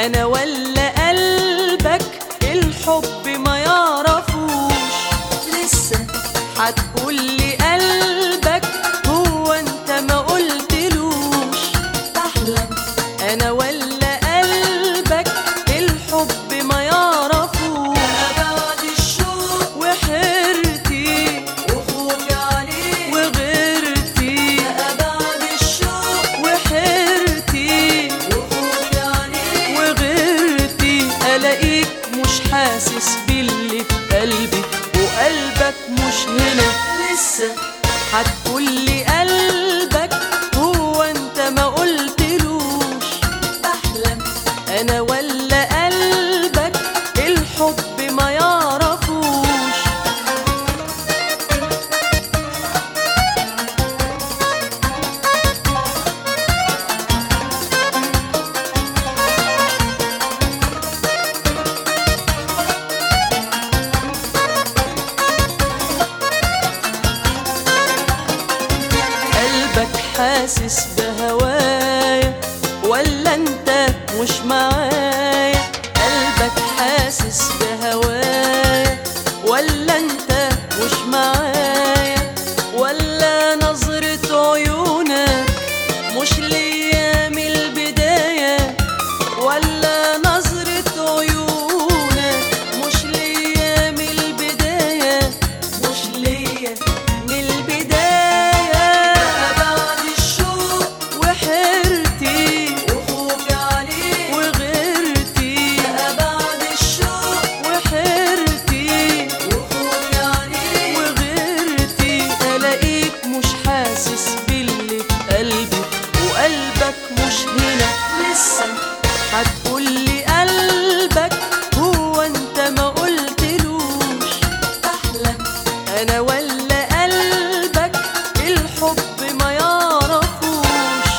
انا ولا قلبك الحب ما يعرفوش لسه هتقولي قلبك هو انت ما قلتلوش بحلم انا ولا قلبك الحب ما يعرفوش انا بعد الشوق وحيرتي وخوفي عليك وغيرتي انا بعد الشوق وحيرتي وخوفي عليك وغيرتي الاقيك مش حاسس باللي في قلبي وقلبك مش هنا لسه هتقولي قلبك هو انت ما قلتلوش بحلم انا ولا قلبك الحب ما يعرفوش قلبك حاسس بهوايا ولا انت مش معايا قلبك حاسس بهوايا ولا انت مش معايا ولا نظرة عيونك مش ليا من البداية ولا نظرة عيونك مش ليا من البداية مش ليا من البداية انا بعد الشوق وحيرتي وخوفي عليك وغيرتي انا بعد الشوق وحيرتي وخوفي عليك وغيرتي الاقيك مش حاسس باللي في قلبي وقلبك مش هنا لسه هتقولي قلبك هو انت ما قلتلوش بحلم انا ولا قلبك الحب ما يعرفوش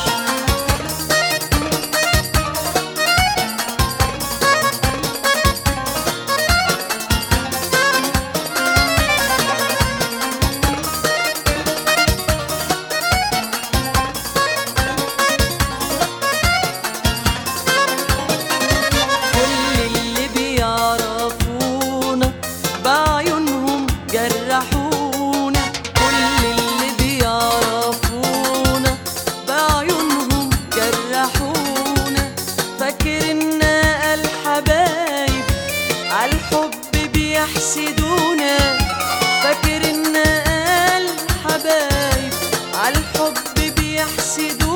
كل اللي بيعرفونا بعيونهم جرحونا كل اللي بيعرفونا بعيونهم جرحونا فاكرنا الحبايب عالحب بيحسدونا فاكرنا الحبايب عالحب بيحسدونا